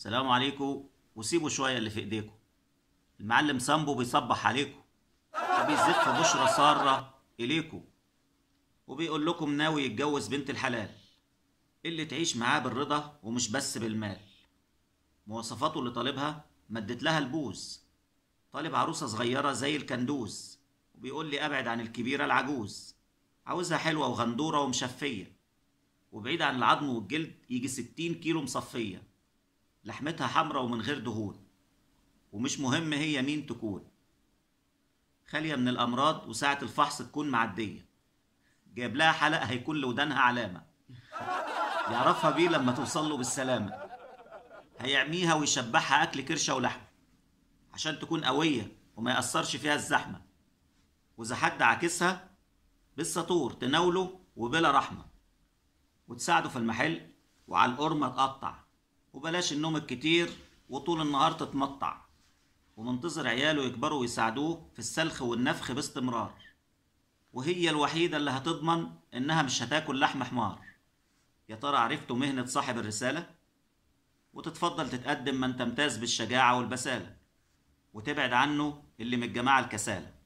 سلام عليكم وسيبوا شوية اللي في ايديكم المعلم سامبو بيصبح عليكم وبيزف بشرى سارة إليكم وبيقول لكم ناوي يتجوز بنت الحلال اللي تعيش معاه بالرضا ومش بس بالمال مواصفاته اللي طالبها مدت لها البوز طالب عروسة صغيرة زي الكندوز وبيقول لي أبعد عن الكبيرة العجوز عاوزها حلوة وغندورة ومشفية وبعيد عن العظم والجلد يجي ستين كيلو مصفية لحمتها حمرا ومن غير دهون ومش مهم هي مين تكون خالية من الأمراض وساعة الفحص تكون معدية جايب لها حلق هيكون لودانها علامة يعرفها بيه لما توصل له بالسلامة هيعميها ويشبعها أكل كرشة ولحمة عشان تكون قوية وما يأثرش فيها الزحمة وإذا حد عاكسها بالسطور تناوله وبلا رحمة وتساعده في المحل وعلى القرمة تقطع وبلاش النوم الكتير وطول النهار تتمطع ومنتظر عياله يكبروا ويساعدوه في السلخ والنفخ باستمرار وهي الوحيدة اللي هتضمن إنها مش هتاكل لحم حمار يا ترى عرفتوا مهنة صاحب الرسالة؟ وتتفضل تتقدم من تمتاز بالشجاعة والبسالة وتبعد عنه اللي من الجماعة الكسالة